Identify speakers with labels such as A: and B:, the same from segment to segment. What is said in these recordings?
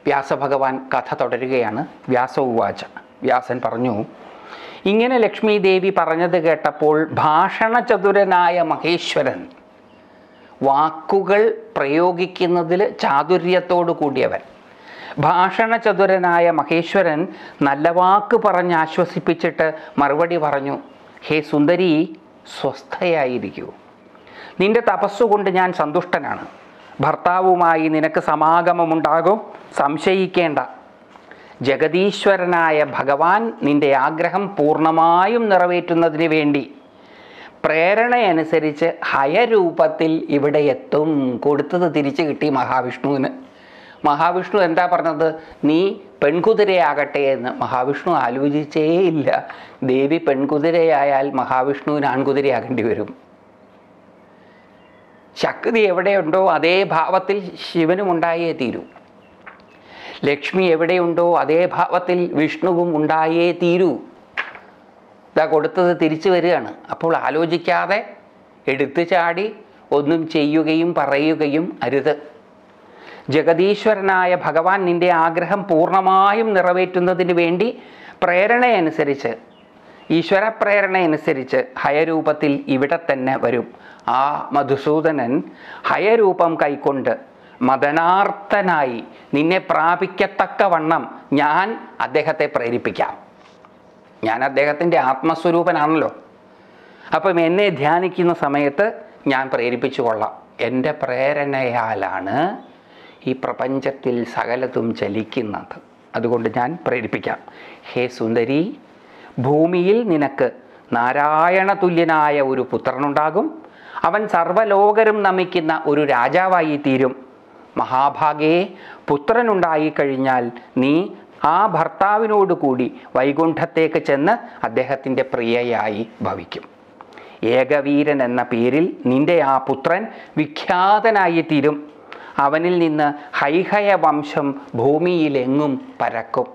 A: വ്യാസഭഗവാൻ കഥ തുടരുകയാണ് വ്യാസ ഉവാച വ്യാസൻ പറഞ്ഞു ഇങ്ങനെ ലക്ഷ്മി ദേവി പറഞ്ഞത് കേട്ടപ്പോൾ ഭാഷണചതുരനായ മഹേശ്വരൻ വാക്കുകൾ പ്രയോഗിക്കുന്നതിൽ ചാതുര്യത്തോടു കൂടിയവൻ ഭാഷണചതുരനായ മഹേശ്വരൻ നല്ല വാക്ക് പറഞ്ഞ് ആശ്വസിപ്പിച്ചിട്ട് മറുപടി പറഞ്ഞു ഹേ സുന്ദരി സ്വസ്ഥയായിരിക്കൂ നിന്റെ തപസ്സുകൊണ്ട് ഞാൻ സന്തുഷ്ടനാണ് ഭർത്താവുമായി നിനക്ക് സമാഗമമുണ്ടാകും സംശയിക്കേണ്ട ജഗതീശ്വരനായ ഭഗവാൻ നിന്റെ ആഗ്രഹം പൂർണ്ണമായും നിറവേറ്റുന്നതിന് വേണ്ടി പ്രേരണയനുസരിച്ച് ഹയരൂപത്തിൽ ഇവിടെ എത്തും കൊടുത്തത് തിരിച്ചു കിട്ടി മഹാവിഷ്ണുവിന് മഹാവിഷ്ണു എന്താ പറഞ്ഞത് നീ പെൺകുതിരയാകട്ടെ എന്ന് മഹാവിഷ്ണു ആലോചിച്ചേയില്ല ദേവി പെൺകുതിരയായാൽ മഹാവിഷ്ണുവിന് ആൺകുതിരയാകേണ്ടി വരും ശക്തി എവിടെയുണ്ടോ അതേ ഭാവത്തിൽ ശിവനും ഉണ്ടായേ തീരൂ ലക്ഷ്മി എവിടെയുണ്ടോ അതേ ഭാവത്തിൽ വിഷ്ണുവും ഉണ്ടായേ തീരൂ ഇതാ കൊടുത്തത് തിരിച്ചു വരികയാണ് അപ്പോൾ ആലോചിക്കാതെ എടുത്തു ചാടി ഒന്നും ചെയ്യുകയും പറയുകയും അരുത് ജഗതീശ്വരനായ ഭഗവാൻ നിന്റെ ആഗ്രഹം പൂർണ്ണമായും നിറവേറ്റുന്നതിന് വേണ്ടി പ്രേരണയനുസരിച്ച് ഈശ്വര പ്രേരണയനുസരിച്ച് ഹയരൂപത്തിൽ ഇവിടെ തന്നെ വരും ആ മധുസൂദനൻ ഹയരൂപം കൈക്കൊണ്ട് മദനാർത്ഥനായി നിന്നെ പ്രാപിക്കത്തക്കവണ്ണം ഞാൻ അദ്ദേഹത്തെ പ്രേരിപ്പിക്കാം ഞാൻ അദ്ദേഹത്തിൻ്റെ ആത്മസ്വരൂപനാണല്ലോ അപ്പം എന്നെ ധ്യാനിക്കുന്ന സമയത്ത് ഞാൻ പ്രേരിപ്പിച്ചു കൊള്ളാം എൻ്റെ പ്രേരണയാലാണ് ഈ പ്രപഞ്ചത്തിൽ സകലതും ചലിക്കുന്നത് അതുകൊണ്ട് ഞാൻ പ്രേരിപ്പിക്കാം ഹേ സുന്ദരി ഭൂമിയിൽ നിനക്ക് നാരായണ തുല്യനായ ഒരു പുത്രനുണ്ടാകും അവൻ സർവ്വലോകരും നമിക്കുന്ന ഒരു രാജാവായി തീരും മഹാഭാഗേ പുത്രനുണ്ടായി കഴിഞ്ഞാൽ നീ ആ ഭർത്താവിനോട് കൂടി വൈകുണ്ഠത്തേക്ക് ചെന്ന് അദ്ദേഹത്തിൻ്റെ പ്രിയയായി ഭവിക്കും ഏകവീരൻ എന്ന പേരിൽ നിന്റെ ആ പുത്രൻ വിഖ്യാതനായി തീരും അവനിൽ നിന്ന് ഹൈഹയ വംശം ഭൂമിയിലെങ്ങും പരക്കും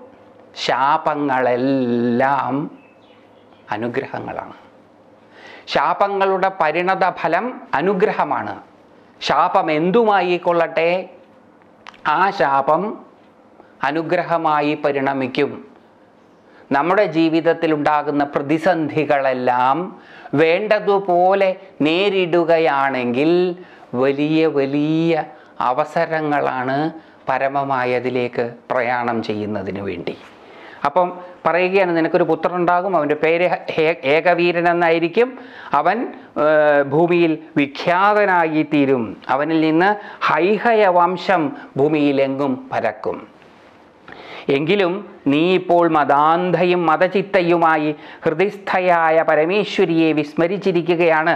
A: ശാപങ്ങളെല്ലാം അനുഗ്രഹങ്ങളാണ് ശാപങ്ങളുടെ പരിണത ഫലം അനുഗ്രഹമാണ് ശാപം എന്തുമായിക്കൊള്ളട്ടെ ആ ശാപം അനുഗ്രഹമായി പരിണമിക്കും നമ്മുടെ ജീവിതത്തിൽ ഉണ്ടാകുന്ന പ്രതിസന്ധികളെല്ലാം വേണ്ടതുപോലെ നേരിടുകയാണെങ്കിൽ വലിയ വലിയ അവസരങ്ങളാണ് പരമമായതിലേക്ക് പ്രയാണം ചെയ്യുന്നതിന് വേണ്ടി അപ്പം പറയുകയാണ് നിനക്കൊരു പുത്രനുണ്ടാകും അവൻ്റെ പേര് ഹേ- ഏകവീരൻ എന്നായിരിക്കും അവൻ ആ, ഭൂമിയിൽ വിഖ്യാതനായി തീരും അവനിൽ നിന്ന് ഹൈഹയ വംശം ഭൂമിയിലെങ്ങും പരക്കും എങ്കിലും നീ ഇപ്പോൾ മതാന്ധയും മതചിത്തയുമായി ഹൃദയസ്ഥയായ പരമേശ്വരിയെ വിസ്മരിച്ചിരിക്കുകയാണ്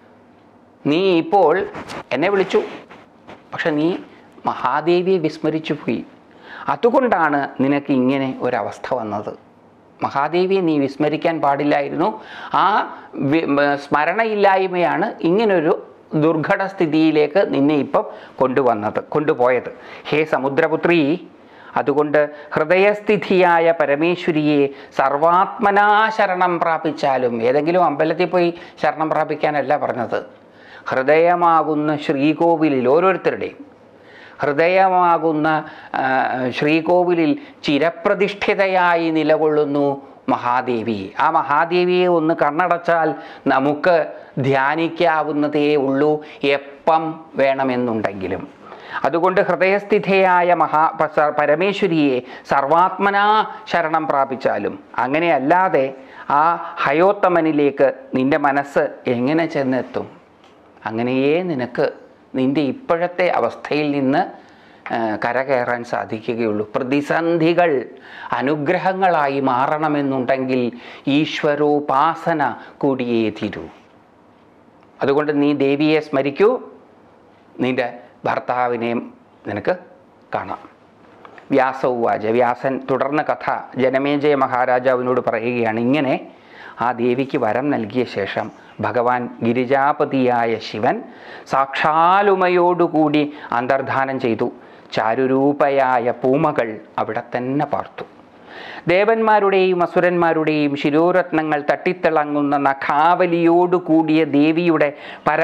A: നീ ഇപ്പോൾ എന്നെ വിളിച്ചു പക്ഷെ നീ മഹാദേവിയെ വിസ്മരിച്ചു പോയി അതുകൊണ്ടാണ് നിനക്ക് ഇങ്ങനെ ഒരവസ്ഥ വന്നത് മഹാദേവിയെ നീ വിസ്മരിക്കാൻ പാടില്ലായിരുന്നു ആ വി- മ- സ്മരണയില്ലായ്മയാണ് ഇങ്ങനൊരു ദുർഘട സ്ഥിതിയിലേക്ക് നിന്നെ ഇപ്പം കൊണ്ടുവന്നത് കൊണ്ടുപോയത് ഹേ സമുദ്രപുത്രി അതുകൊണ്ട് ഹൃദയസ്ഥിതിയായ പരമേശ്വരിയെ സർവാത്മനാ ശരണം പ്രാപിച്ചാലും ഏതെങ്കിലും അമ്പലത്തിൽ പോയി ശരണം പ്രാപിക്കാനല്ല പറഞ്ഞത് ഹൃദയമാകുന്ന ശ്രീകോവിലിൽ ഓരോരുത്തരുടെയും ഹൃദയമാകുന്ന ആ, ശ്രീകോവിലിൽ ചിരപ്രതിഷ്ഠിതയായി നിലകൊള്ളുന്നു മഹാദേവി ആ മഹാദേവിയെ ഒന്ന് കണ്ണടച്ചാൽ നമുക്ക് ധ്യാനിക്കാവുന്നതേ ഉള്ളൂ എപ്പം വേണമെന്നുണ്ടെങ്കിലും അതുകൊണ്ട് ഹൃദയസ്ഥിതയായ മഹാ പസ- പരമേശ്വരിയെ സർവാത്മനാ ശരണം പ്രാപിച്ചാലും അങ്ങനെയല്ലാതെ ആ ഹയോത്തമനിലേക്ക് നിന്റെ മനസ്സ് എങ്ങനെ ചെന്നെത്തും അങ്ങനെയേ നിനക്ക് നിന്റെ ഇപ്പോഴത്തെ അവസ്ഥയിൽ നിന്ന് ആ, കരകയറാൻ സാധിക്കുകയുള്ളൂ പ്രതിസന്ധികൾ അനുഗ്രഹങ്ങളായി മാറണമെന്നുണ്ടെങ്കിൽ ഈശ്വരോപാസന കൂടിയേ തീരൂ അതുകൊണ്ട് നീ ദേവിയെ സ്മരിക്കൂ നിന്റെ ഭർത്താവിനെയും നിനക്ക് കാണാം വ്യാസവുവാച വ്യാസൻ തുടർന്ന കഥ ജനമേജയ മഹാരാജാവിനോട് പറയുകയാണ് ഇങ്ങനെ ആ ദേവിക്ക് വരം നൽകിയ ശേഷം ഭഗവാൻ ഗിരിജാപതിയായ ശിവൻ സാക്ഷാലുമയോടുകൂടി അന്തർധാനം ചെയ്തു ചാരുരൂപയായ പൂമകൾ അവിടെ തന്നെ പാർത്തു ദേവന്മാരുടെയും അസുരന്മാരുടെയും ശിരോരത്നങ്ങൾ തട്ടിത്തിളങ്ങുന്ന നഖാവലിയോടു കൂടിയ ദേവിയുടെ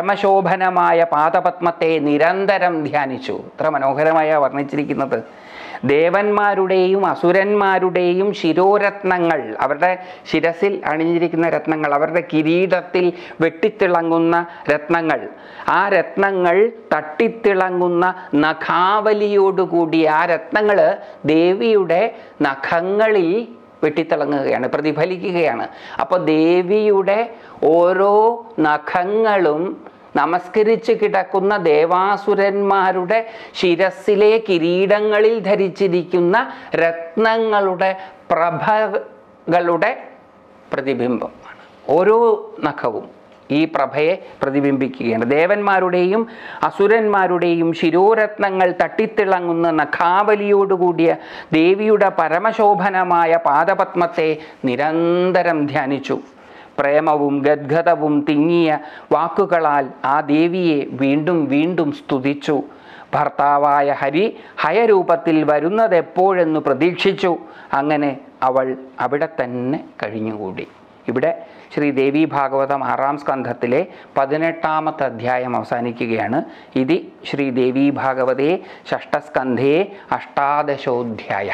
A: പരമശോഭനമായ പാദപത്മത്തെ നിരന്തരം ധ്യാനിച്ചു ഇത്ര മനോഹരമായ വർണ്ണിച്ചിരിക്കുന്നത് ദേവന്മാരുടെയും അസുരന്മാരുടെയും ശിരോരത്നങ്ങൾ അവരുടെ ശിരസിൽ അണിഞ്ഞിരിക്കുന്ന രത്നങ്ങൾ അവരുടെ കിരീടത്തിൽ വെട്ടിത്തിളങ്ങുന്ന രത്നങ്ങൾ ആ രത്നങ്ങൾ തട്ടിത്തിളങ്ങുന്ന നഖാവലിയോടുകൂടി ആ രത്നങ്ങൾ ദേവിയുടെ നഖങ്ങളിൽ വെട്ടിത്തിളങ്ങുകയാണ് പ്രതിഫലിക്കുകയാണ് അപ്പോൾ ദേവിയുടെ ഓരോ നഖങ്ങളും നമസ്കരിച്ച് കിടക്കുന്ന ദേവാസുരന്മാരുടെ ശിരസിലെ കിരീടങ്ങളിൽ ധരിച്ചിരിക്കുന്ന രത്നങ്ങളുടെ പ്രഭകളുടെ പ്രതിബിംബമാണ് ഓരോ നഖവും ഈ പ്രഭയെ പ്രതിബിംബിക്കുകയാണ് ദേവന്മാരുടെയും അസുരന്മാരുടെയും ശിരോരത്നങ്ങൾ തട്ടിത്തിളങ്ങുന്ന നഖാവലിയോടുകൂടിയ ദേവിയുടെ പരമശോഭനമായ പാദപത്മത്തെ നിരന്തരം ധ്യാനിച്ചു പ്രേമവും ഗദ്ഗതവും തിങ്ങിയ വാക്കുകളാൽ ആ ദേവിയെ വീണ്ടും വീണ്ടും സ്തുതിച്ചു ഭർത്താവായ ഹരി ഹയരൂപത്തിൽ വരുന്നത് എപ്പോഴെന്ന് പ്രതീക്ഷിച്ചു അങ്ങനെ അവൾ അവിടെ തന്നെ കഴിഞ്ഞുകൂടി ഇവിടെ ശ്രീ ദേവി ഭാഗവതം ആറാം സ്കന്ധത്തിലെ പതിനെട്ടാമത്തെ അധ്യായം അവസാനിക്കുകയാണ് ഇത് ശ്രീ ദേവി ഭാഗവതേ ഷഷ്ടസ്കന്ധേ അഷ്ടാദശോധ്യായ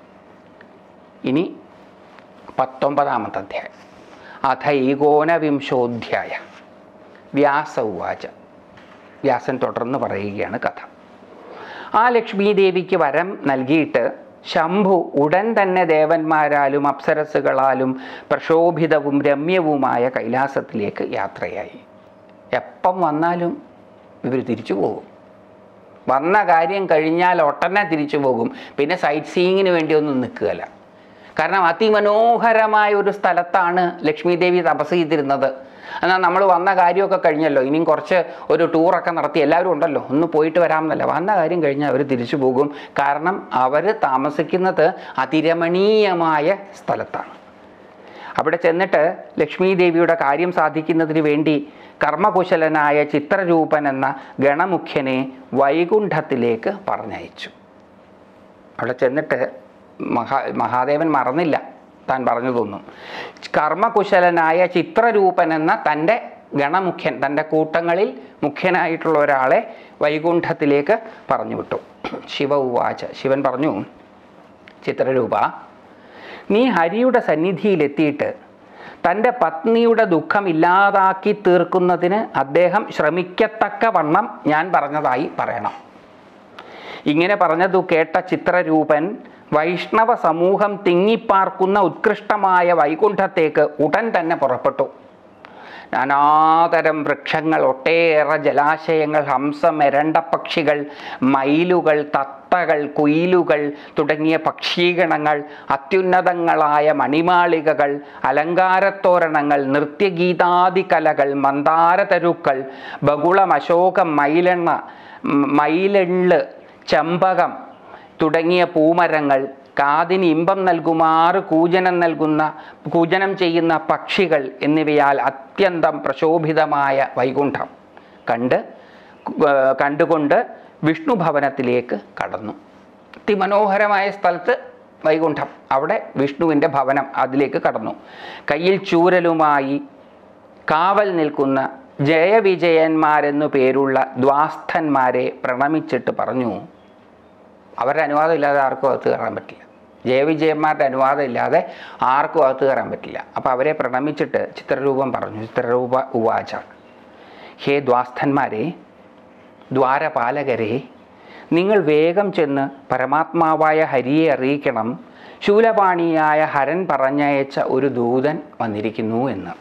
A: ഇനി പത്തൊമ്പതാമത്തെ അധ്യായം അഥ ഏകോനവിംശോധ്യായ വ്യാസ ഉവാച വ്യാസൻ തുടർന്ന് പറയുകയാണ് കഥ ആ ലക്ഷ്മി ദേവിക്ക് വരം നൽകിയിട്ട് ശംഭു ഉടൻ തന്നെ ദേവന്മാരാലും അപ്സരസുകളാലും പ്രക്ഷോഭിതവും രമ്യവുമായ കൈലാസത്തിലേക്ക് യാത്രയായി എപ്പം വന്നാലും ഇവർ തിരിച്ചു പോകും വന്ന കാര്യം കഴിഞ്ഞാൽ ഒട്ടനെ തിരിച്ചു പോകും പിന്നെ സൈറ്റ് സീയിങ്ങിന് വേണ്ടി ഒന്നും നിൽക്കുകയില്ല കാരണം അതിമനോഹരമായ ഒരു സ്ഥലത്താണ് ലക്ഷ്മി ദേവി തപസ് ചെയ്തിരുന്നത് എന്നാൽ നമ്മൾ വന്ന കാര്യമൊക്കെ കഴിഞ്ഞല്ലോ ഇനിയും കുറച്ച് ഒരു ടൂറൊക്കെ നടത്തി എല്ലാവരും ഉണ്ടല്ലോ ഒന്ന് പോയിട്ട് വരാമെന്നല്ല വന്ന കാര്യം കഴിഞ്ഞാൽ അവർ തിരിച്ചു പോകും കാരണം അവർ താമസിക്കുന്നത് അതിരമണീയമായ സ്ഥലത്താണ് അവിടെ ചെന്നിട്ട് ലക്ഷ്മി ദേവിയുടെ കാര്യം സാധിക്കുന്നതിന് വേണ്ടി കർമ്മകുശലനായ ചിത്രരൂപൻ എന്ന ഗണമുഖ്യനെ വൈകുണ്ഠത്തിലേക്ക് പറഞ്ഞയച്ചു അവിടെ ചെന്നിട്ട് മഹാ മഹാദേവൻ മറന്നില്ല താൻ പറഞ്ഞതൊന്നും കർമ്മകുശലനായ ചിത്രരൂപൻ എന്ന തൻ്റെ ഗണമുഖ്യൻ തൻ്റെ കൂട്ടങ്ങളിൽ മുഖ്യനായിട്ടുള്ള ഒരാളെ വൈകുണ്ഠത്തിലേക്ക് പറഞ്ഞു വിട്ടു ശിവ ഉവാച ശിവൻ പറഞ്ഞു ചിത്രരൂപ നീ ഹരിയുടെ സന്നിധിയിലെത്തിയിട്ട് തൻ്റെ പത്നിയുടെ ദുഃഖം ഇല്ലാതാക്കി തീർക്കുന്നതിന് അദ്ദേഹം ശ്രമിക്കത്തക്ക വണ്ണം ഞാൻ പറഞ്ഞതായി പറയണം ഇങ്ങനെ പറഞ്ഞതു കേട്ട ചിത്രരൂപൻ വൈഷ്ണവ സമൂഹം തിങ്ങിപ്പാർക്കുന്ന ഉത്കൃഷ്ടമായ വൈകുണ്ഠത്തേക്ക് ഉടൻ തന്നെ പുറപ്പെട്ടു നാനാതരം വൃക്ഷങ്ങൾ ഒട്ടേറെ ജലാശയങ്ങൾ ഹംസം എരണ്ടപ്പക്ഷികൾ മയിലുകൾ തത്തകൾ കുയിലുകൾ തുടങ്ങിയ പക്ഷീഗണങ്ങൾ അത്യുന്നതങ്ങളായ മണിമാളികകൾ അലങ്കാരത്തോരണങ്ങൾ നൃത്യഗീതാദി കലകൾ മന്ദാരതരുക്കൾ ബകുളം അശോകം മയിലെണ്ണ മ- മയിലെള്ള് ചമ്പകം തുടങ്ങിയ പൂമരങ്ങൾ കാതിന് ഇമ്പം നൽകുമാറ് കൂജനം നൽകുന്ന കൂജനം ചെയ്യുന്ന പക്ഷികൾ എന്നിവയാൽ അത്യന്തം പ്രശോഭിതമായ വൈകുണ്ഠം കണ്ട് ഏർ കണ്ടുകൊണ്ട് വിഷ്ണു ഭവനത്തിലേക്ക് കടന്നു അതിമനോഹരമായ സ്ഥലത്ത് വൈകുണ്ഠം അവിടെ വിഷ്ണുവിൻ്റെ ഭവനം അതിലേക്ക് കടന്നു കയ്യിൽ ചൂരലുമായി കാവൽ നിൽക്കുന്ന ജയവിജയന്മാരെന്നു പേരുള്ള ദ്വാസ്ഥന്മാരെ പ്രണമിച്ചിട്ട് പറഞ്ഞു അവരുടെ അനുവാദം ഇല്ലാതെ ആർക്കും അകത്ത് കയറാൻ പറ്റില്ല ജയവിജയന്മാരുടെ അനുവാദം ഇല്ലാതെ ആർക്കും അകത്ത് കയറാൻ പറ്റില്ല അപ്പോൾ അവരെ പ്രണമിച്ചിട്ട് ചിത്രരൂപം പറഞ്ഞു ചിത്രരൂപ ഉവാച ഹേ ദ്വാസ്ഥന്മാരെ ദ്വാരപാലകരെ നിങ്ങൾ വേഗം ചെന്ന് പരമാത്മാവായ ഹരിയെ അറിയിക്കണം ശൂലപാണിയായ ഹരൻ പറഞ്ഞയച്ച ഒരു ദൂതൻ വന്നിരിക്കുന്നു എന്ന്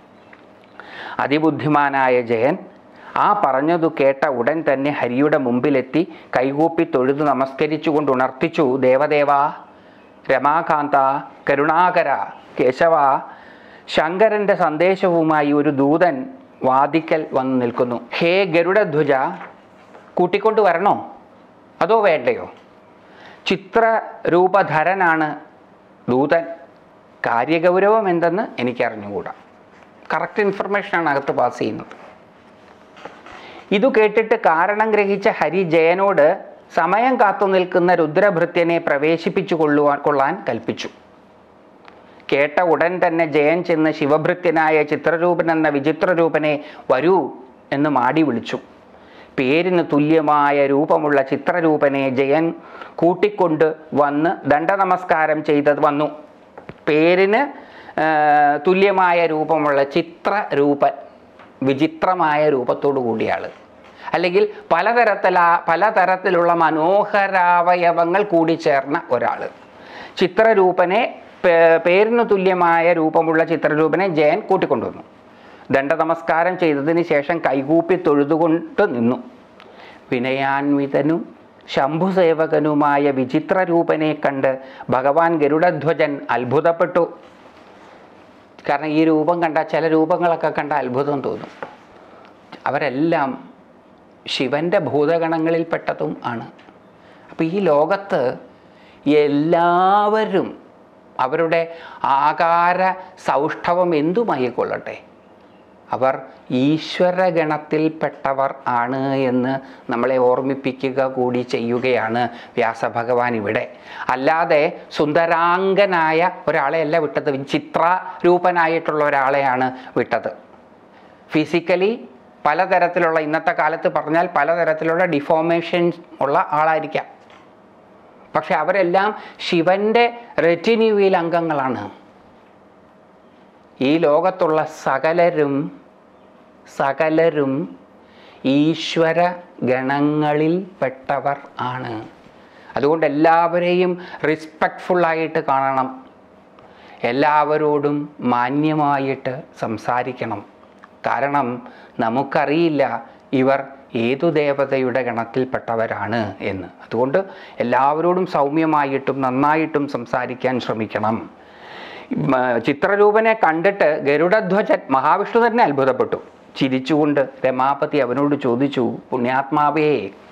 A: അതിബുദ്ധിമാനായ ജയൻ ആ പറഞ്ഞതു കേട്ട ഉടൻ തന്നെ ഹരിയുടെ മുമ്പിലെത്തി കൈകൂപ്പി തൊഴുതു നമസ്കരിച്ചുകൊണ്ട് ഉണർത്തിച്ചു ദേവദേവ രമാകാന്ത കരുണാകര കേശവ ശങ്കരൻ്റെ സന്ദേശവുമായി ഒരു ദൂതൻ വാദിക്കൽ വന്നു നിൽക്കുന്നു ഹേ ഗരുഡധ്വജ കൂട്ടിക്കൊണ്ട് വരണോ അതോ വേണ്ടയോ ചിത്രരൂപധരനാണ് ദൂതൻ കാര്യഗൗരവം എന്തെന്ന് എനിക്കറിഞ്ഞുകൂടാ കറക്റ്റ് ഇൻഫർമേഷനാണ് അകത്ത് പാസ് ചെയ്യുന്നത് ഇതു കേട്ടിട്ട് കാരണം ഗ്രഹിച്ച ഹരി ജയനോട് സമയം കാത്തു നിൽക്കുന്ന രുദ്രഭൃത്യനെ പ്രവേശിപ്പിച്ചു കൊള്ളുവാൻ കൊള്ളാൻ കൽപ്പിച്ചു കേട്ട ഉടൻ തന്നെ ജയൻ ചെന്ന് ശിവഭൃത്യനായ ചിത്രരൂപൻ എന്ന വിചിത്രരൂപനെ വരൂ എന്ന് മാടി വിളിച്ചു പേരിന് തുല്യമായ രൂപമുള്ള ചിത്രരൂപനെ ജയൻ കൂട്ടിക്കൊണ്ട് വന്ന് ദണ്ഡനമസ്കാരം ചെയ്തത് വന്നു പേരിന് ആ, തുല്യമായ രൂപമുള്ള ചിത്രരൂപൻ വിചിത്രമായ രൂപത്തോടു കൂടിയ ആൾ അല്ലെങ്കിൽ പലതരത്തില പലതരത്തിലുള്ള മനോഹരാവയവങ്ങൾ കൂടിച്ചേർന്ന ഒരാൾ ചിത്രരൂപനെ പേ- പേരിന് തുല്യമായ രൂപമുള്ള ചിത്രരൂപനെ ജയൻ കൂട്ടിക്കൊണ്ടുവന്നു ദണ്ഡ നമസ്കാരം ചെയ്തതിന് ശേഷം കൈകൂപ്പി തൊഴുതുകൊണ്ട് നിന്നു വിനയാൻവിതനും ശംഭുസേവകനുമായ വിചിത്രരൂപനെ കണ്ട് ഭഗവാൻ ഗരുഡധ്വജൻ അത്ഭുതപ്പെട്ടു കാരണം ഈ രൂപം കണ്ട ചില രൂപങ്ങളൊക്കെ കണ്ട അത്ഭുതം തോന്നും അവരെല്ലാം ശിവൻ്റെ ഭൂതഗണങ്ങളിൽപ്പെട്ടതും ആണ് അപ്പോൾ ഈ ലോകത്ത് എല്ലാവരും അവരുടെ ആകാര സൗഷ്ഠവം എന്തുമായിക്കൊള്ളട്ടെ അവർ ഈശ്വരഗണത്തിൽപ്പെട്ടവർ ആണ് എന്ന് നമ്മളെ ഓർമ്മിപ്പിക്കുക കൂടി ചെയ്യുകയാണ് വ്യാസഭഗവാൻ ഇവിടെ അല്ലാതെ സുന്ദരാംഗനായ ഒരാളെ അല്ല വിട്ടത് ചിത്രരൂപനായിട്ടുള്ള ഒരാളെയാണ് വിട്ടത് ഫിസിക്കലി പലതരത്തിലുള്ള ഇന്നത്തെ കാലത്ത് പറഞ്ഞാൽ പലതരത്തിലുള്ള ഡിഫോമേഷൻസ് ഉള്ള ആളായിരിക്കാം പക്ഷെ അവരെല്ലാം ശിവൻ്റെ റെറ്റിന്യൂവിൽ അംഗങ്ങളാണ് ഈ ലോകത്തുള്ള സകലരും സകലരും ഈശ്വര ഗണങ്ങളിൽ പെട്ടവർ ആണ് അതുകൊണ്ട് എല്ലാവരെയും റെസ്പെക്റ്റ്ഫുള്ളായിട്ട് കാണണം എല്ലാവരോടും മാന്യമായിട്ട് സംസാരിക്കണം കാരണം നമുക്കറിയില്ല ഇവർ ഏതു ദേവതയുടെ ഗണത്തിൽപ്പെട്ടവരാണ് എന്ന് അതുകൊണ്ട് എല്ലാവരോടും സൗമ്യമായിട്ടും നന്നായിട്ടും സംസാരിക്കാൻ ശ്രമിക്കണം മ, ചിത്രരൂപനെ കണ്ടിട്ട് ഗരുഡധ്വജൻ മഹാവിഷ്ണു തന്നെ അത്ഭുതപ്പെട്ടു ചിരിച്ചുകൊണ്ട് രമാപതി അവനോട് ചോദിച്ചു പുണ്യാത്മാവേ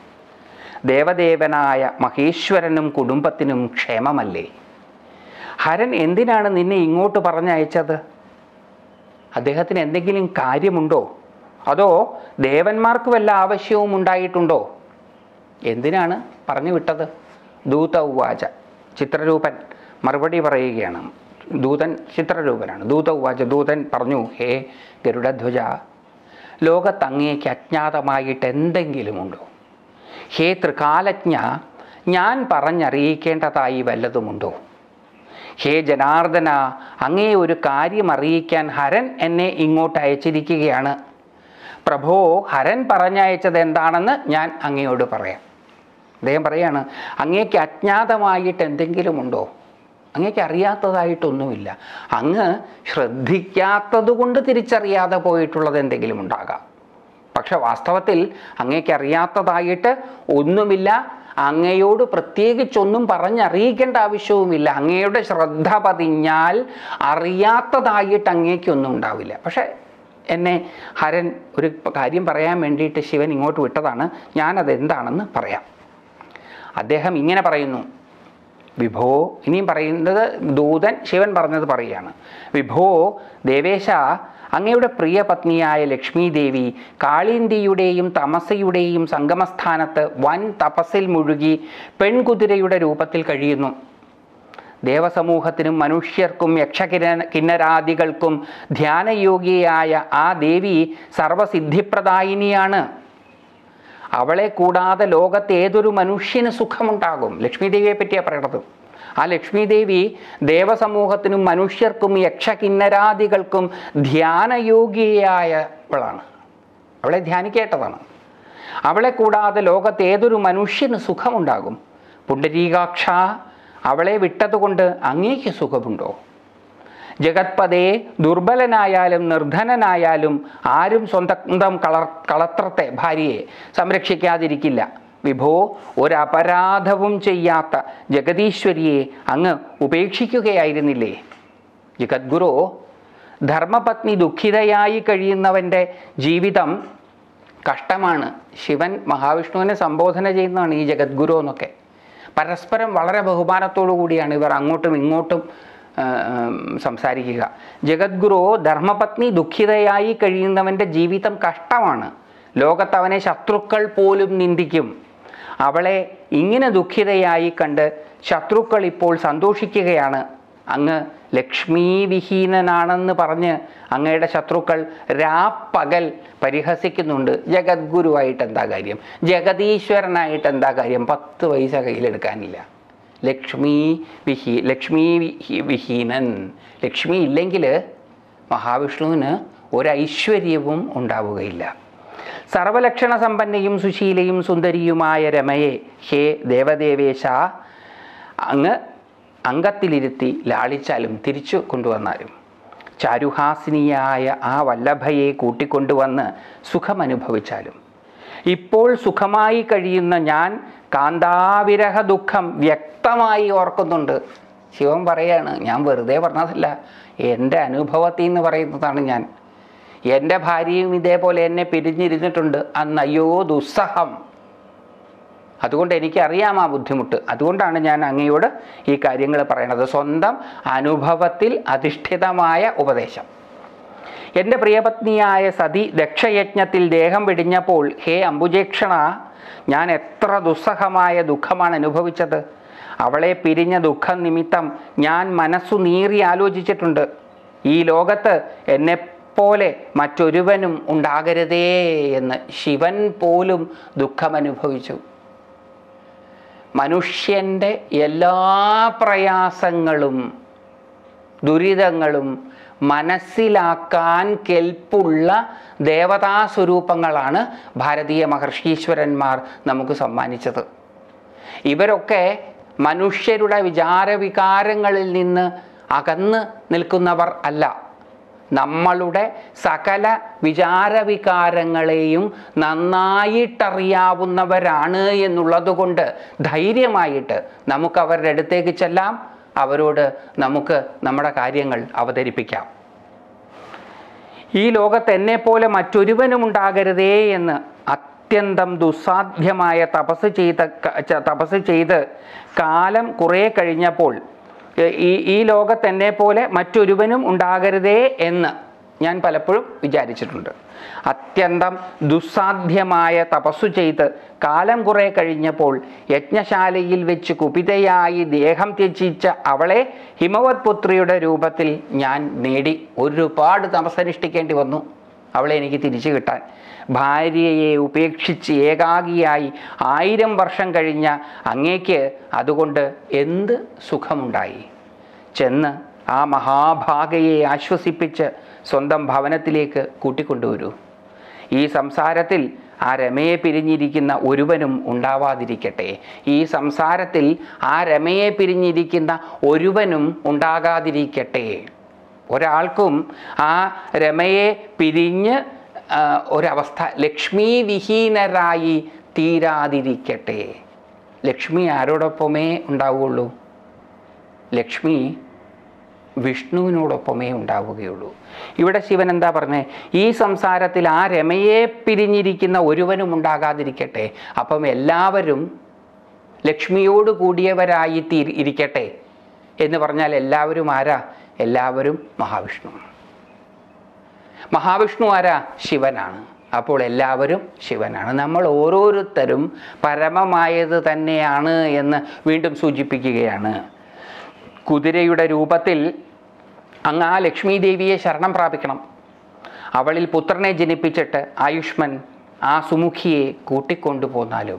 A: ദേവദേവനായ മഹേശ്വരനും കുടുംബത്തിനും ക്ഷേമമല്ലേ ഹരൻ എന്തിനാണ് നിന്നെ ഇങ്ങോട്ട് പറഞ്ഞയച്ചത് അദ്ദേഹത്തിന് എന്തെങ്കിലും കാര്യമുണ്ടോ അതോ ദേവന്മാർക്ക് വല്ല ആവശ്യവും ഉണ്ടായിട്ടുണ്ടോ എന്തിനാണ് പറഞ്ഞു വിട്ടത് ദൂത ഉവാച ചിത്രരൂപൻ മറുപടി പറയുകയാണ് ദൂതൻ ചിത്രരൂപനാണ് ദൂത ഉവാച ദൂതൻ പറഞ്ഞു ഹേ ഗരുഡധ്വജ ലോകത്ത് അങ്ങേക്ക് അജ്ഞാതമായിട്ട് എന്തെങ്കിലുമുണ്ടോ ഹേ ത്രികാലജ്ഞ ഞാൻ പറഞ്ഞറിയിക്കേണ്ടതായി വല്ലതുമുണ്ടോ ഹേ ജനാർദ്ദന അങ്ങേ ഒരു കാര്യം അറിയിക്കാൻ ഹരൻ എന്നെ ഇങ്ങോട്ട് അയച്ചിരിക്കുകയാണ് പ്രഭോ ഹരൻ പറഞ്ഞയച്ചത് എന്താണെന്ന് ഞാൻ അങ്ങയോട് പറയാം അദ്ദേഹം പറയാണ് അങ്ങേക്ക് അജ്ഞാതമായിട്ട് എന്തെങ്കിലും ഉണ്ടോ അങ്ങേക്ക് അറിയാത്തതായിട്ടൊന്നുമില്ല അങ്ങ് ശ്രദ്ധിക്കാത്തത് കൊണ്ട് തിരിച്ചറിയാതെ പോയിട്ടുള്ളത് എന്തെങ്കിലും ഉണ്ടാകാം പക്ഷെ വാസ്തവത്തിൽ അങ്ങേക്ക് അറിയാത്തതായിട്ട് ഒന്നുമില്ല അങ്ങയോട് പ്രത്യേകിച്ചൊന്നും പറഞ്ഞറിയിക്കേണ്ട ആവശ്യവുമില്ല അങ്ങയുടെ ശ്രദ്ധ പതിഞ്ഞാൽ അറിയാത്തതായിട്ട് അങ്ങേക്കൊന്നും ഉണ്ടാവില്ല പക്ഷെ എന്നെ ഹരൻ ഒരു കാര്യം പറയാൻ വേണ്ടിയിട്ട് ശിവൻ ഇങ്ങോട്ട് വിട്ടതാണ് ഞാനത് എന്താണെന്ന് പറയാം അദ്ദേഹം ഇങ്ങനെ പറയുന്നു വിഭോ ഇനിയും പറയുന്നത് ദൂതൻ ശിവൻ പറഞ്ഞത് പറയുകയാണ് വിഭോ ദേവേശ അങ്ങയുടെ പ്രിയ പത്നിയായ ലക്ഷ്മി ദേവി കാളിന്തിയുടെയും തമസയുടെയും സംഗമസ്ഥാനത്ത് വൻ തപസ്സിൽ മുഴുകി പെൺകുതിരയുടെ രൂപത്തിൽ കഴിയുന്നു ദേവസമൂഹത്തിനും മനുഷ്യർക്കും യക്ഷകിര കിന്നരാദികൾക്കും ധ്യാനയോഗിയായ ആ ദേവി സർവസിദ്ധിപ്രദായിനിയാണ് അവളെ കൂടാതെ ലോകത്ത് ഏതൊരു മനുഷ്യന് സുഖമുണ്ടാകും ലക്ഷ്മി ദേവിയെ പറ്റിയാണ് പറയണത് ആ ലക്ഷ്മി ദേവി ദേവസമൂഹത്തിനും മനുഷ്യർക്കും യക്ഷകിന്നരാദികൾക്കും ധ്യാനയോഗിയായവളാണ് അവളെ ധ്യാനിക്കേണ്ടതാണ് അവളെ കൂടാതെ ലോകത്ത് ഏതൊരു മനുഷ്യന് സുഖമുണ്ടാകും പുണ്ടരീകാക്ഷ അവളെ വിട്ടതുകൊണ്ട് അങ്ങേക്ക് സുഖമുണ്ടോ ജഗത്പതേ ദുർബലനായാലും നിർധനനായാലും ആരും സ്വന്തം കളർ കളത്രത്തെ ഭാര്യയെ സംരക്ഷിക്കാതിരിക്കില്ല വിഭോ ഒരപരാധവും ചെയ്യാത്ത ജഗതീശ്വരിയെ അങ്ങ് ഉപേക്ഷിക്കുകയായിരുന്നില്ലേ ജഗദ്ഗുരു ധർമ്മപത്നി ദുഃഖിതയായി കഴിയുന്നവൻ്റെ ജീവിതം കഷ്ടമാണ് ശിവൻ മഹാവിഷ്ണുവിനെ സംബോധന ചെയ്യുന്നതാണ് ഈ ജഗദ്ഗുരു എന്നൊക്കെ പരസ്പരം വളരെ ബഹുമാനത്തോടു കൂടിയാണ് ഇവർ അങ്ങോട്ടും ഇങ്ങോട്ടും ആ, ഉം, സംസാരിക്കുക ജഗദ്ഗുരു ധർമ്മപത്നി ദുഃഖിതയായി കഴിയുന്നവൻ്റെ ജീവിതം കഷ്ടമാണ് ലോകത്ത് അവനെ ശത്രുക്കൾ പോലും നിന്ദിക്കും അവളെ ഇങ്ങനെ ദുഃഖിതയായി കണ്ട് ശത്രുക്കൾ ഇപ്പോൾ സന്തോഷിക്കുകയാണ് അങ്ങ് ലക്ഷ്മീ വിഹീനനാണെന്ന് പറഞ്ഞ് അങ്ങയുടെ ശത്രുക്കൾ രാപ്പകൽ പരിഹസിക്കുന്നുണ്ട് ജഗദ്ഗുരുവായിട്ട് എന്താ കാര്യം ജഗതീശ്വരനായിട്ട് എന്താ കാര്യം പത്ത് പൈസ കയ്യിലെടുക്കാനില്ല ലക്ഷ്മി വിഹീ ലക്ഷ്മി വിഹി വിഹീനൻ ലക്ഷ്മി ഇല്ലെങ്കിൽ മഹാവിഷ്ണുവിന് ഒരൈശ്വര്യവും ഉണ്ടാവുകയില്ല സർവലക്ഷണ സമ്പന്നയും സുശീലയും സുന്ദരിയുമായ രമയെ ഹേ ദേവദേവേശ അങ്ങ് അംഗത്തിലിരുത്തി ലാളിച്ചാലും തിരിച്ചു കൊണ്ടുവന്നാലും ചാരുഹാസിനിയായ ആ വല്ലഭയെ കൂട്ടിക്കൊണ്ടുവന്ന് സുഖമനുഭവിച്ചാലും ഇപ്പോൾ സുഖമായി കഴിയുന്ന ഞാൻ കാന്താവിരഹ ദുഃഖം വ്യക്തമായി ഓർക്കുന്നുണ്ട് ശിവൻ പറയാണ് ഞാൻ വെറുതെ പറഞ്ഞതല്ല എൻ്റെ അനുഭവത്തിൽ നിന്ന് പറയുന്നതാണ് ഞാൻ എൻ്റെ ഭാര്യയും ഇതേപോലെ എന്നെ പിരിഞ്ഞിരുന്നിട്ടുണ്ട് അന്ന് അയ്യോ ദുസ്സഹം അതുകൊണ്ട് എനിക്കറിയാം ആ ബുദ്ധിമുട്ട് അതുകൊണ്ടാണ് ഞാൻ അങ്ങയോട് ഈ കാര്യങ്ങൾ പറയണത് സ്വന്തം അനുഭവത്തിൽ അധിഷ്ഠിതമായ ഉപദേശം എൻ്റെ പ്രിയപത്നിയായ സതി ദക്ഷയജ്ഞത്തിൽ ദേഹം വെടിഞ്ഞപ്പോൾ ഹേ അംബുജേക്ഷണ ഞാൻ എത്ര ദുസ്സഹമായ ദുഃഖമാണ് അനുഭവിച്ചത് അവളെ പിരിഞ്ഞ ദുഃഖം നിമിത്തം ഞാൻ മനസ്സു നീറി ആലോചിച്ചിട്ടുണ്ട് ഈ ലോകത്ത് എന്നെപ്പോലെ മറ്റൊരുവനും ഉണ്ടാകരുതേ എന്ന് ശിവൻ പോലും ദുഃഖമനുഭവിച്ചു മനുഷ്യൻ്റെ എല്ലാ പ്രയാസങ്ങളും ദുരിതങ്ങളും മനസ്സിലാക്കാൻ കെൽപ്പുള്ള ദേവതാസ്വരൂപങ്ങളാണ് ഭാരതീയ മഹർഷീശ്വരന്മാർ നമുക്ക് സമ്മാനിച്ചത് ഇവരൊക്കെ മനുഷ്യരുടെ വിചാരവികാരങ്ങളിൽ നിന്ന് അകന്ന് നിൽക്കുന്നവർ അല്ല നമ്മളുടെ സകല വിചാരവികാരങ്ങളെയും നന്നായിട്ടറിയാവുന്നവരാണ് എന്നുള്ളത് കൊണ്ട് ധൈര്യമായിട്ട് നമുക്ക് അവരുടെ അടുത്തേക്ക് ചെല്ലാം അവരോട് നമുക്ക് നമ്മുടെ കാര്യങ്ങൾ അവതരിപ്പിക്കാം ഈ ലോകത്ത് എന്നെപ്പോലെ മറ്റൊരുവനും ഉണ്ടാകരുതേ എന്ന് അത്യന്തം ദുസ്സാധ്യമായ തപസ് ചെയ്ത ച- തപസ് ചെയ്ത് കാലം കുറേ കഴിഞ്ഞപ്പോൾ എ- ഈ ഈ ലോകത്ത് എന്നെപ്പോലെ മറ്റൊരുവനും ഉണ്ടാകരുതേ എന്ന് ഞാൻ പലപ്പോഴും വിചാരിച്ചിട്ടുണ്ട് അത്യന്തം ദുസ്സാധ്യമായ തപസ്സു ചെയ്ത് കാലം കുറെ കഴിഞ്ഞപ്പോൾ യജ്ഞശാലയിൽ വെച്ച് കുപിതയായി ദേഹം ത്യജിച്ച അവളെ ഹിമവത് പുത്രിയുടെ രൂപത്തിൽ ഞാൻ നേടി ഒരുപാട് തപസ്സനുഷ്ഠിക്കേണ്ടി വന്നു അവളെ എനിക്ക് തിരിച്ചു കിട്ടാൻ ഭാര്യയെ ഉപേക്ഷിച്ച് ഏകാഗിയായി ആയിരം വർഷം കഴിഞ്ഞ അങ്ങേക്ക് അതുകൊണ്ട് എന്ത് സുഖമുണ്ടായി ചെന്ന് ആ മഹാഭാഗയെ ആശ്വസിപ്പിച്ച് സ്വന്തം ഭവനത്തിലേക്ക് കൂട്ടിക്കൊണ്ടുവരൂ ഈ സംസാരത്തിൽ ആ രമയെ പിരിഞ്ഞിരിക്കുന്ന ഒരുവനും ഉണ്ടാവാതിരിക്കട്ടെ ഈ സംസാരത്തിൽ ആ രമയെ പിരിഞ്ഞിരിക്കുന്ന ഒരുവനും ഉണ്ടാകാതിരിക്കട്ടെ ഒരാൾക്കും ആ രമയെ പിരിഞ്ഞ് ആ, ഒരവസ്ഥ ലക്ഷ്മി വിഹീനരായി തീരാതിരിക്കട്ടെ ലക്ഷ്മി ആരോടൊപ്പമേ ഉണ്ടാവുകയുള്ളൂ ലക്ഷ്മി വിഷ്ണുവിനോടൊപ്പമേ ഉണ്ടാവുകയുള്ളൂ ഇവിടെ ശിവൻ എന്താ പറഞ്ഞത് ഈ സംസാരത്തിൽ ആ രമയെ പിരിഞ്ഞിരിക്കുന്ന ഒരുവനും ഉണ്ടാകാതിരിക്കട്ടെ അപ്പം എല്ലാവരും ലക്ഷ്മിയോട് കൂടിയവരായി തീ ഇരിക്കട്ടെ എന്ന് പറഞ്ഞാൽ എല്ലാവരും ആരാ എല്ലാവരും മഹാവിഷ്ണു മഹാവിഷ്ണു ആരാ ശിവനാണ് അപ്പോൾ എല്ലാവരും ശിവനാണ് നമ്മൾ ഓരോരുത്തരും പരമമായത് തന്നെയാണ് എന്ന് വീണ്ടും സൂചിപ്പിക്കുകയാണ് കുതിരയുടെ രൂപത്തിൽ അങ്ങ് ആ ലക്ഷ്മി ദേവിയെ ശരണം പ്രാപിക്കണം അവളിൽ പുത്രനെ ജനിപ്പിച്ചിട്ട് ആയുഷ്മൻ ആ സുമുഖിയെ കൂട്ടിക്കൊണ്ടുപോന്നാലും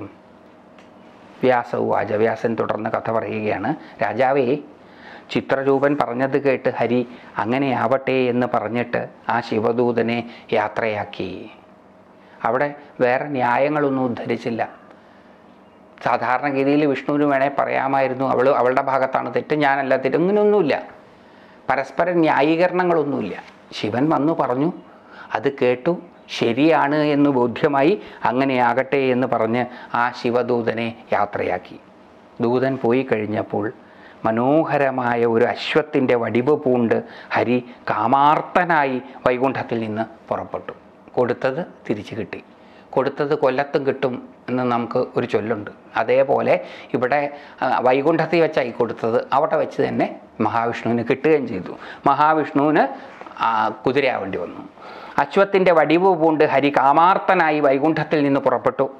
A: വ്യാസവുവാച വ്യാസൻ തുടർന്ന് കഥ പറയുകയാണ് രാജാവേ ചിത്രരൂപൻ പറഞ്ഞത് കേട്ട് ഹരി അങ്ങനെ ആവട്ടെ എന്ന് പറഞ്ഞിട്ട് ആ ശിവദൂതനെ യാത്രയാക്കി അവിടെ വേറെ ന്യായങ്ങളൊന്നും ഉദ്ധരിച്ചില്ല സാധാരണഗതിയിൽ വിഷ്ണുവിന് വേണേൽ പറയാമായിരുന്നു അവൾ അവളുടെ ഭാഗത്താണ് തെറ്റ് ഞാനല്ല തെറ്റ് ഇങ്ങനെയൊന്നുമില്ല പരസ്പര ന്യായീകരണങ്ങളൊന്നുമില്ല ശിവൻ വന്നു പറഞ്ഞു അത് കേട്ടു ശരിയാണ് എന്ന് ബോധ്യമായി അങ്ങനെയാകട്ടെ എന്ന് പറഞ്ഞ് ആ ശിവദൂതനെ യാത്രയാക്കി ദൂതൻ പോയി കഴിഞ്ഞപ്പോൾ മനോഹരമായ ഒരു അശ്വത്തിൻ്റെ വടിവ് പൂണ്ട് ഹരി കാമാർത്തനായി വൈകുണ്ഠത്തിൽ നിന്ന് പുറപ്പെട്ടു കൊടുത്തത് തിരിച്ചു കിട്ടി കൊടുത്തത് കൊല്ലത്തും കിട്ടും എന്ന് നമുക്ക് ഒരു ചൊല്ലുണ്ട് അതേപോലെ ഇവിടെ ആ, വൈകുണ്ഠത്തിൽ വെച്ചായി കൊടുത്തത് അവിടെ വെച്ച് തന്നെ മഹാവിഷ്ണുവിന് കിട്ടുകയും ചെയ്തു മഹാവിഷ്ണുവിന് ആ, കുതിരയാവേണ്ടി വന്നു അശ്വത്തിൻ്റെ വടിവ് പൂണ്ട് ഹരി കാമാർത്തനായി വൈകുണ്ഠത്തിൽ നിന്ന് പുറപ്പെട്ടു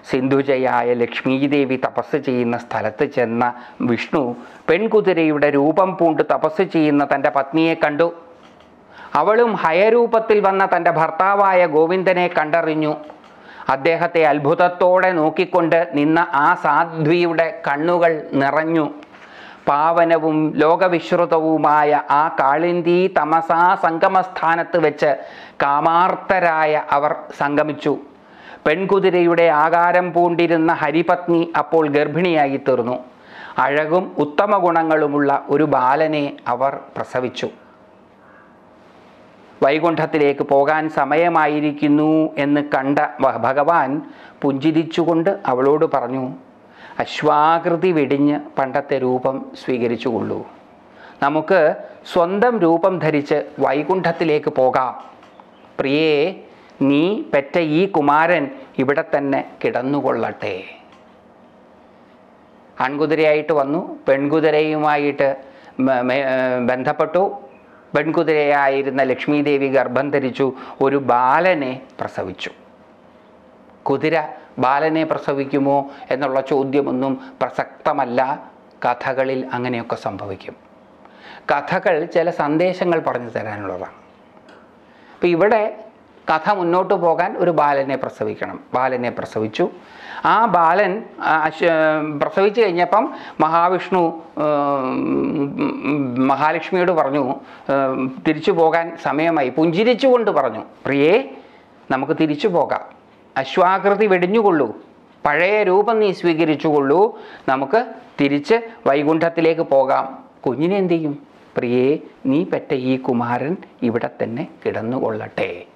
A: സിന്ധുജയായ ലക്ഷ്മീദേവി തപസ് ചെയ്യുന്ന സ്ഥലത്ത് ചെന്ന വിഷ്ണു പെൺകുതിരയുടെ രൂപം പൂണ്ട് തപസ് ചെയ്യുന്ന തൻ്റെ പത്നിയെ കണ്ടു അവളും ഹയരൂപത്തിൽ വന്ന തൻ്റെ ഭർത്താവായ ഗോവിന്ദനെ കണ്ടറിഞ്ഞു അദ്ദേഹത്തെ അത്ഭുതത്തോടെ നോക്കിക്കൊണ്ട് നിന്ന ആ സാധ്വിയുടെ കണ്ണുകൾ നിറഞ്ഞു പാവനവും ലോകവിശ്രുതവുമായ ആ കാളിന്തി തമസാ സംഗമസ്ഥാനത്ത് വെച്ച് കാമാർത്തരായ അവർ സംഗമിച്ചു പെൺകുതിരയുടെ ആകാരം പൂണ്ടിരുന്ന ഹരിപത്നി അപ്പോൾ ഗർഭിണിയായി തീർന്നു അഴകും ഉത്തമ ഗുണങ്ങളുമുള്ള ഒരു ബാലനെ അവർ പ്രസവിച്ചു വൈകുണ്ഠത്തിലേക്ക് പോകാൻ സമയമായിരിക്കുന്നു എന്ന് കണ്ട വ- ഭഗവാൻ പുഞ്ചിരിച്ചുകൊണ്ട് അവളോട് പറഞ്ഞു അശ്വാകൃതി വെടിഞ്ഞ് പണ്ടത്തെ രൂപം സ്വീകരിച്ചുകൊള്ളൂ നമുക്ക് സ്വന്തം രൂപം ധരിച്ച് വൈകുണ്ഠത്തിലേക്ക് പോകാം പ്രിയേ നീ പെറ്റ ഈ കുമാരൻ ഇവിടെ തന്നെ കിടന്നുകൊള്ളട്ടെ ആൺകുതിരയായിട്ട് വന്നു പെൺകുതിരയുമായിട്ട് മ- മേ- ഏർ ബന്ധപ്പെട്ടു പെൺകുതിരയായിരുന്ന ലക്ഷ്മീദേവി ഗർഭം ധരിച്ചു ഒരു ബാലനെ പ്രസവിച്ചു കുതിര ബാലനെ പ്രസവിക്കുമോ എന്നുള്ള ചോദ്യമൊന്നും പ്രസക്തമല്ല കഥകളിൽ അങ്ങനെയൊക്കെ സംഭവിക്കും കഥകൾ ചില സന്ദേശങ്ങൾ പറഞ്ഞു തരാനുള്ളതാണ് അപ്പം ഇവിടെ കഥ മുന്നോട്ട് പോകാൻ ഒരു ബാലനെ പ്രസവിക്കണം ബാലനെ പ്രസവിച്ചു ആ ബാലൻ ആ, അശ്വ- പ്രസവിച്ചു കഴിഞ്ഞപ്പം മഹാവിഷ്ണു ഉം, മഹാലക്ഷ്മിയോട് പറഞ്ഞു ഉം, തിരിച്ചു പോകാൻ സമയമായി പുഞ്ചിരിച്ചുകൊണ്ട് പറഞ്ഞു പ്രിയേ നമുക്ക് തിരിച്ചു പോകാം അശ്വാകൃതി വെടിഞ്ഞുകൊള്ളൂ പഴയ രൂപം നീ സ്വീകരിച്ചുകൊള്ളൂ നമുക്ക് തിരിച്ച് വൈകുണ്ഠത്തിലേക്ക് പോകാം കുഞ്ഞിനെ എന്ത് ചെയ്യും പ്രിയേ നീ പെറ്റ ഈ കുമാരൻ ഇവിടെ തന്നെ കിടന്നുകൊള്ളട്ടെ